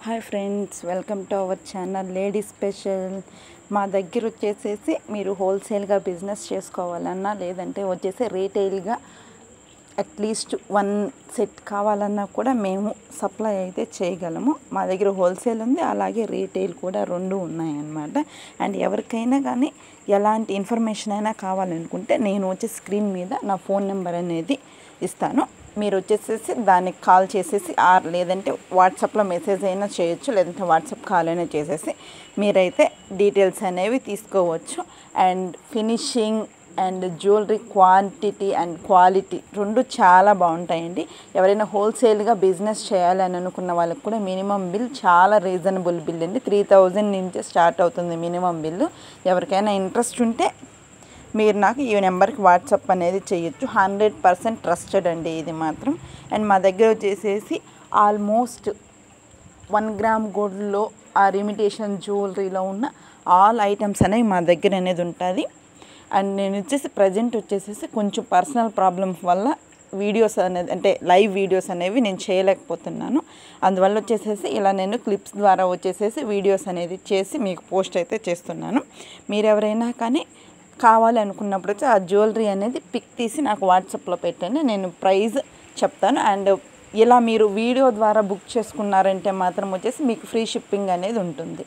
Hi friends welcome to our channel lady special మా దగ్గర వచ్చేసేసి మీరు హోల్సేల్గా బిజినెస్ చేసుకోవాలన్నా లేదంటే వచ్చేసి రీటైల్గా అట్లీస్ట్ వన్ సెట్ కావాలన్నా కూడా మేము సప్లై అయితే చేయగలము మా దగ్గర హోల్సేల్ ఉంది అలాగే రీటైల్ కూడా రెండు ఉన్నాయన్నమాట అండ్ ఎవరికైనా కానీ ఎలాంటి ఇన్ఫర్మేషన్ అయినా కావాలనుకుంటే నేను వచ్చి స్క్రీన్ మీద నా ఫోన్ నెంబర్ అనేది ఇస్తాను మీరు వచ్చేసేసి దానికి కాల్ చేసేసి ఆర్ లేదంటే వాట్సాప్లో మెసేజ్ అయినా చేయొచ్చు లేదంటే వాట్సాప్ కాల్ అయినా చేసేసి మీరైతే డీటెయిల్స్ అనేవి తీసుకోవచ్చు and finishing and jewellery quantity and quality రెండు చాలా బాగుంటాయండి ఎవరైనా హోల్సేల్గా బిజినెస్ చేయాలని అనుకున్న వాళ్ళకి కూడా మినిమం బిల్ చాలా రీజనబుల్ బిల్ అండి త్రీ థౌజండ్ నుంచి స్టార్ట్ అవుతుంది మినిమం బిల్లు ఎవరికైనా ఇంట్రెస్ట్ ఉంటే మీరు నాకు ఈ నెంబర్కి వాట్సాప్ అనేది చేయొచ్చు హండ్రెడ్ పర్సెంట్ ట్రస్టెడ్ అండి ఇది మాత్రం అండ్ మా దగ్గర వచ్చేసేసి ఆల్మోస్ట్ వన్ గ్రామ్ గోల్డ్లో ఆ ఇమిటేషన్ జ్యువెలరీలో ఉన్న ఆల్ ఐటమ్స్ అనేవి మా దగ్గర అనేది ఉంటుంది అండ్ నేను వచ్చేసి ప్రజెంట్ వచ్చేసేసి కొంచెం పర్సనల్ ప్రాబ్లమ్స్ వల్ల వీడియోస్ అనేది అంటే లైవ్ వీడియోస్ అనేవి నేను చేయలేకపోతున్నాను అందువల్ల వచ్చేసేసి ఇలా నేను క్లిప్స్ ద్వారా వచ్చేసేసి వీడియోస్ అనేది చేసి మీకు పోస్ట్ అయితే చేస్తున్నాను మీరు ఎవరైనా కానీ కావాలి అనుకున్నప్పుడు వచ్చి ఆ జ్యువెలరీ అనేది పిక్ తీసి నాకు వాట్సాప్లో పెట్టండి నేను ప్రైస్ చెప్తాను అండ్ ఇలా మీరు వీడియో ద్వారా బుక్ చేసుకున్నారంటే మాత్రం వచ్చేసి మీకు ఫ్రీ షిప్పింగ్ అనేది ఉంటుంది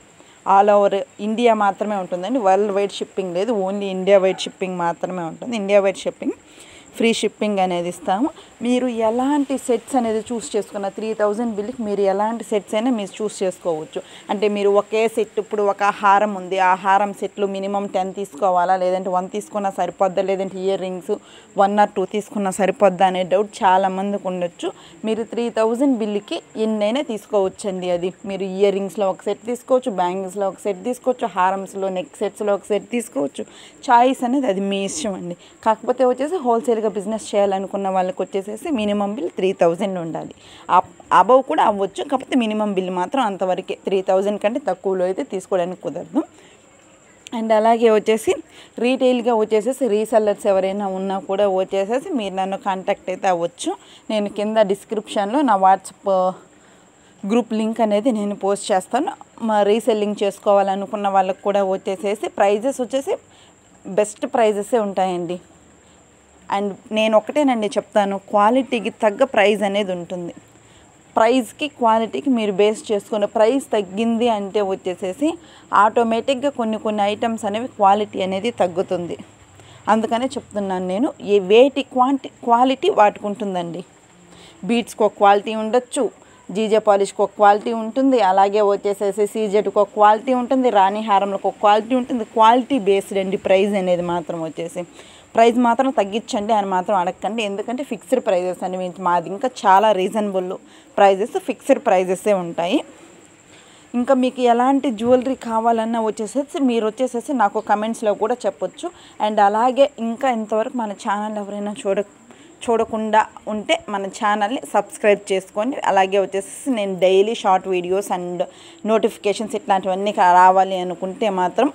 ఆల్ ఓవర్ ఇండియా మాత్రమే ఉంటుందండి వరల్డ్ వైడ్ షిప్పింగ్ లేదు ఓన్లీ ఇండియా వైడ్ షిప్పింగ్ మాత్రమే ఉంటుంది India wide shipping free shipping అనేది ఇస్తాము మీరు ఎలాంటి సెట్స్ అనేది చూస్ చేసుకున్న త్రీ థౌజండ్ బిల్కి మీరు ఎలాంటి సెట్స్ అయినా మీరు చూస్ చేసుకోవచ్చు అంటే మీరు ఒకే సెట్ ఇప్పుడు ఒక హారం ఉంది ఆ హారం సెట్లు మినిమం టెన్ తీసుకోవాలా లేదంటే వన్ తీసుకున్నా సరిపోద్దా లేదంటే earrings one or two తీసుకున్నా సరిపోద్దా అనే డౌట్ చాలా మందికి ఉండొచ్చు మీరు త్రీ థౌజండ్ బిల్కి ఎన్నైనా తీసుకోవచ్చండి అది మీరు ఇయర్ రింగ్స్లో ఒక సెట్ తీసుకోవచ్చు బ్యాంగిల్స్లో ఒక సెట్ తీసుకోవచ్చు హారమ్స్లో నెక్ సెట్స్లో ఒక సెట్ తీసుకోవచ్చు చాయిస్ అనేది అది మీ ఇష్టం అండి కాకపోతే వచ్చేసి హోల్సేల్గా బిజినెస్ చేయాలనుకున్న వాళ్ళకి వచ్చేసేసి మినిమం బిల్ త్రీ థౌజండ్ ఉండాలి అబవ్ కూడా అవ్వచ్చు కాకపోతే మినిమం బిల్ మాత్రం అంతవరకే త్రీ థౌజండ్ కంటే తక్కువలో అయితే తీసుకోవడానికి కుదరదు అండ్ అలాగే వచ్చేసి రీటైల్గా వచ్చేసేసి రీసెల్లర్స్ ఎవరైనా ఉన్నా కూడా వచ్చేసేసి మీరు నన్ను కాంటాక్ట్ అయితే అవ్వచ్చు నేను కింద డిస్క్రిప్షన్లో నా వాట్సాప్ గ్రూప్ లింక్ అనేది నేను పోస్ట్ చేస్తాను మా రీసెల్లింగ్ చేసుకోవాలనుకున్న వాళ్ళకి కూడా వచ్చేసేసి ప్రైజెస్ వచ్చేసి బెస్ట్ ప్రైజెసే ఉంటాయండి అండ్ నేను ఒకటేనండి చెప్తాను క్వాలిటీకి తగ్గ ప్రైస్ అనేది ఉంటుంది ప్రైస్కి క్వాలిటీకి మీరు బేస్ చేసుకున్న ప్రైస్ తగ్గింది అంటే వచ్చేసేసి ఆటోమేటిక్గా కొన్ని కొన్ని ఐటమ్స్ అనేవి క్వాలిటీ అనేది తగ్గుతుంది అందుకనే చెప్తున్నాను నేను ఏ వేటి క్వాంటి క్వాలిటీ వాటికి ఉంటుందండి బీట్స్కి ఒక క్వాలిటీ ఉండొచ్చు జీజే పాలిష్కి ఒక క్వాలిటీ ఉంటుంది అలాగే వచ్చేసేసి సీజెడ్కి ఒక క్వాలిటీ ఉంటుంది రాణి హారంలకు ఒక క్వాలిటీ ఉంటుంది క్వాలిటీ బేస్డ్ అండి ప్రైస్ అనేది మాత్రం వచ్చేసి ప్రైస్ మాత్రం తగ్గించండి అని మాత్రం అడగండి ఎందుకంటే ఫిక్స్డ్ ప్రైజెస్ అని మాది ఇంకా చాలా రీజనబుల్ ప్రైజెస్ ఫిక్స్డ్ ప్రైజెసే ఉంటాయి ఇంకా మీకు ఎలాంటి జ్యువెలరీ కావాలన్నా వచ్చేసేసి మీరు వచ్చేసేసి నాకు కమెంట్స్లో కూడా చెప్పొచ్చు అండ్ అలాగే ఇంకా ఇంతవరకు మన ఛానల్ ఎవరైనా చూడ చూడకుండా ఉంటే మన ఛానల్ని సబ్స్క్రైబ్ చేసుకోండి అలాగే వచ్చేసి నేను daily short videos and notifications ఇట్లాంటివన్నీ రావాలి అనుకుంటే మాత్రం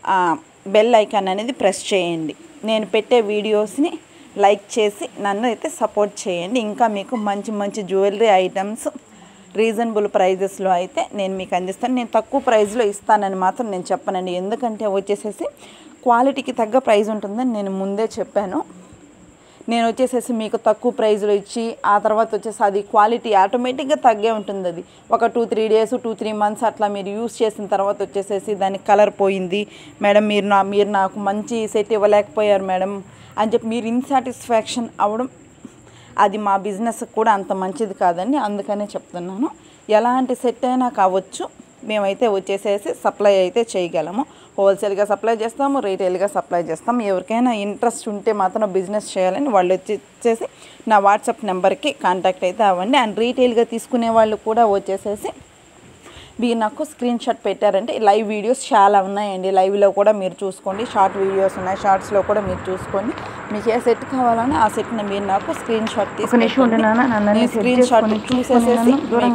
బెల్ ఐకాన్ అనేది ప్రెస్ చేయండి నేను పెట్టే వీడియోస్ని లైక్ చేసి నన్ను అయితే సపోర్ట్ చేయండి ఇంకా మీకు మంచి మంచి జ్యువెలరీ ఐటమ్స్ రీజనబుల్ ప్రైజెస్లో అయితే నేను మీకు అందిస్తాను నేను తక్కువ ప్రైస్లో ఇస్తానని మాత్రం నేను చెప్పనండి ఎందుకంటే వచ్చేసేసి క్వాలిటీకి తగ్గ ప్రైస్ ఉంటుందని నేను ముందే చెప్పాను నేను వచ్చేసేసి మీకు తక్కువ ప్రైస్లో ఇచ్చి ఆ తర్వాత వచ్చేసి అది క్వాలిటీ ఆటోమేటిక్గా తగ్గే ఉంటుంది అది ఒక two three days two three months అట్లా మీరు యూస్ చేసిన తర్వాత వచ్చేసేసి దానికి కలర్ పోయింది మేడం మీరు నా మీరు నాకు మంచి సెట్ ఇవ్వలేకపోయారు మేడం అని చెప్పి మీరు ఇన్సాటిస్ఫాక్షన్ అవ్వడం అది మా బిజినెస్ కూడా అంత మంచిది కాదండి అందుకనే చెప్తున్నాను ఎలాంటి సెట్ అయినా కావచ్చు మేమైతే వచ్చేసేసి సప్లై అయితే చేయగలము హోల్సేల్గా సప్లై చేస్తాము రీటైల్గా సప్లై చేస్తాము ఎవరికైనా ఇంట్రెస్ట్ ఉంటే మాత్రం బిజినెస్ చేయాలని వాళ్ళు వచ్చేసి నా వాట్సాప్ నెంబర్కి కాంటాక్ట్ అయితే అవ్వండి అండ్ రీటైల్గా తీసుకునే వాళ్ళు కూడా వచ్చేసేసి మీరు నాకు స్క్రీన్ షాట్ పెట్టారంటే లైవ్ వీడియోస్ చాలా ఉన్నాయండి లైవ్లో కూడా మీరు చూసుకోండి షార్ట్ వీడియోస్ ఉన్నాయి షార్ట్స్లో కూడా మీరు చూసుకోండి మీకు ఏ సెట్ కావాలని ఆ సెట్ని మీరు నాకు స్క్రీన్ షాట్ తీసుకుని స్క్రీన్ షాట్ చూసేసేసి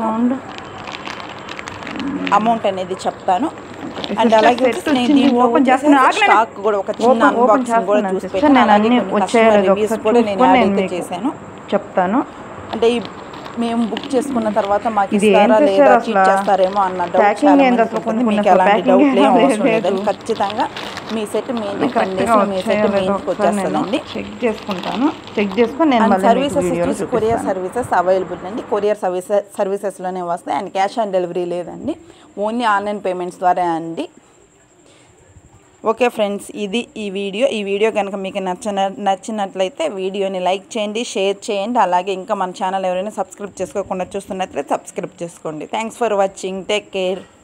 అమౌంట్ అనేది చెప్తాను అండ్ అలాగే వచ్చేసి నేను దీంట్లో ఓపెన్ చేస్తున్నా. ఆగండి. స్టాక్ కూడా ఒక చిన్న ఓపెన్ ఓపెన్ అన్బాక్సింగ్ కూడా చేస్తున్నాను చూసి సిస్టర్ పెట్టాను నేను అలాగే అన్ని కొన్ని వచ్చేయాలి customer reviews ఒకసారి కూడా నేను చూసుకొని యాడ్ నేను అయితే మీకు చేశాను చెప్తాను అంటే ఈ మేము బుక్ చేసుకున్న తర్వాత మాకు ఇది ఏం ఇస్తారా sister లేదా అసలు? చీట్ చేస్తారేమో అన్న డౌట్ Packing చాలా ఏంది మందికి అసలు? ఉంటుంది. కొన్ని మీకు కొన్ని అలాంటి packing డౌట్లు ఏం ఏం అవసరం లేదు. లేదండి ఖచ్చితంగా మీ సెట్ మీ ఇంటికి టెన్ కరెక్ట్గా డేస్లో మీ సెట్ వచ్చాయో మీ లేదో ఇంటికి ఒకసారి నేను వచ్చేస్తుందండి చెక్ చేసుకుంటాను చెక్ చేసుకొని నేను అండ్ మళ్ళీ మీకు సర్వీసెస్ వీడియోలో వచ్చేసి కొరియర్ చూపిస్తాను సర్వీసెస్ అవైలబుల్ అండి కొరియర్ సర్వీసెస్ సర్వీసెస్లోనే వస్తాయి అండ్ క్యాష్ ఆన్ డెలివరీ లేదండి ఓన్లీ ఆన్లైన్ పేమెంట్స్ ద్వారా అండి ఓకే ఫ్రెండ్స్ ఇది ఈ వీడియో ఈ వీడియో కనుక మీకు నచ్చిన నచ్చినట్లయితే వీడియోని లైక్ చేయండి షేర్ చేయండి అలాగే ఇంకా మన ఛానల్ ఎవరైనా సబ్స్క్రైబ్ చేసుకోకుండా చూస్తున్నట్లయితే సబ్స్క్రైబ్ చేసుకోండి thanks for watching take care